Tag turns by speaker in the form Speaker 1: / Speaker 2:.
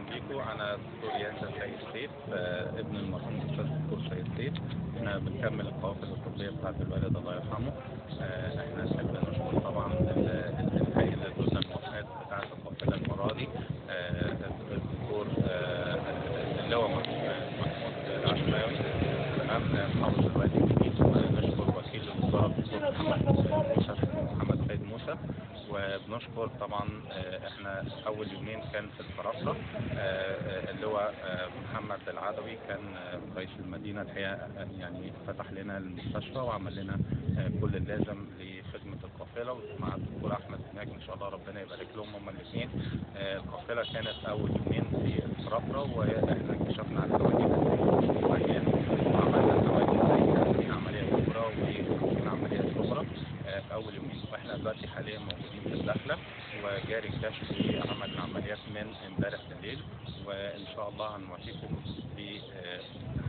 Speaker 1: بيكم انا دكتور ياسر سيد سيف آه، ابن المرحوم الاستاذ دكتور سيد سيف احنا بنكمل القوافل الطبيه بتاعت الوالد الله يرحمه آه، احنا نحب نشكر طبعا ال- ال- الهيئه اللي ادولنا الموافقات بتاعت القافله المره دي آه، الدكتور آه، اللواء محمود العشماوي تمام محافظ الوادي الجديد ونشكر وكيل الوزاره الدكتور محمد موسى محمد سيد موسى وبنشكر طبعا آه، احنا اول يومين كان في الفرافره آه، آه، اللي هو آه، محمد العدوي كان آه، رئيس المدينه الحقيقه آه، يعني فتح لنا المستشفى وعمل لنا آه، كل اللازم لخدمه القافله ومع الدكتور احمد هناك ان شاء الله ربنا يبارك لهم هما الاثنين القافله كانت اول يومين في الفرافره واحنا كشفنا على الحوادث معينه وعملنا الحوادث زي 30 عمليه كبرى و50 عمليه صغرى آه، في اول يومين واحنا دلوقتي حاليا موجودين في الداخله وجاري الكشف لعمل العمليات من امبارح بالليل وان شاء الله هنوافيكم